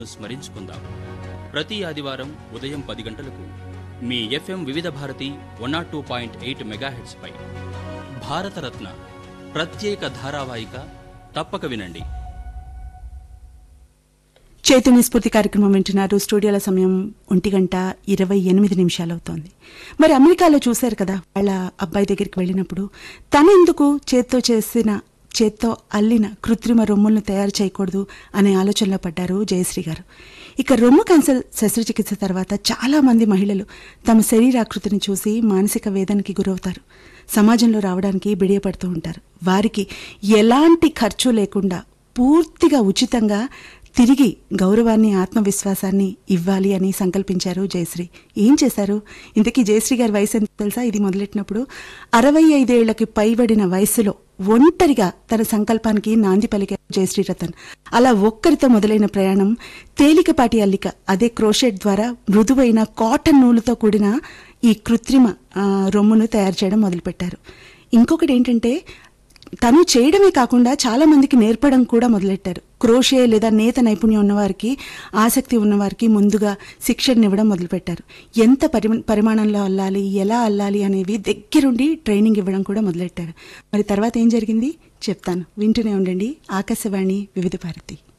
స్మరించుకుందాం ప్రతి ఆదివారం ఉదయం పది గంటలకు మీ FM Vividh Bharati one nought two point eight megahertz పై భారతరత్న ప్రత్యేక ధారావాహిక తప్పక వినండి చైతన్య స్ఫూర్తి కార్యక్రమం వింటున్నారు స్టూడియోల సమయం ఒంటి గంట ఇరవై ఎనిమిది నిమిషాలు అవుతోంది మరి అమెరికాలో చూశారు కదా వాళ్ళ అబ్బాయి దగ్గరికి వెళ్ళినప్పుడు తనెందుకు చేత్తో చేసిన చేత్తో అల్లిన కృత్రిమ రొమ్ములను తయారు చేయకూడదు అనే ఆలోచనలో పడ్డారు జయశ్రీ గారు ఇక రొమ్ము క్యాన్సర్ శస్త్రచికిత్స తర్వాత చాలా మంది మహిళలు తమ శరీరాకృతిని చూసి మానసిక వేదనకి గురవుతారు సమాజంలో రావడానికి బిడియపడుతూ ఉంటారు వారికి ఎలాంటి ఖర్చు లేకుండా పూర్తిగా ఉచితంగా తిరిగి గౌరవాన్ని ఆత్మవిశ్వాసాన్ని ఇవ్వాలి అని సంకల్పించారు జయశ్రీ ఏం చేశారు ఇంతకీ జయశ్రీ గారి వయసు ఎంత తెలుసా ఇది మొదలెట్టినప్పుడు అరవై ఐదేళ్లకి పైబడిన వయసులో ఒంటరిగా తన సంకల్పానికి నాంది పలికారు జయశ్రీ రతన్ అలా ఒక్కరితో మొదలైన ప్రయాణం తేలికపాటి అల్లిక అదే క్రోషెట్ ద్వారా మృదువైన కాటన్ నూలుతో కూడిన ఈ కృత్రిమ ఆ, రొమ్మును తయారు చేయడం మొదలుపెట్టారు ఇంకొకటి ఏంటంటే తను చేయడమే కాకుండా చాలా మందికి నేర్పడం కూడా మొదలెట్టారు క్రోషే లేదా నేత నైపుణ్యం ఉన్నవారికి ఆసక్తి ఉన్నవారికి ముందుగా శిక్షణ ఇవ్వడం మొదలుపెట్టారు ఎంత పరి పరిమాణంలో అల్లాలి ఎలా అల్లాలి అనేవి దగ్గరుండి ట్రైనింగ్ ఇవ్వడం కూడా మొదలెట్టారు మరి తర్వాత ఏం జరిగింది చెప్తాను వింటూనే ఉండండి ఆకాశవాణి వివిధ భారతి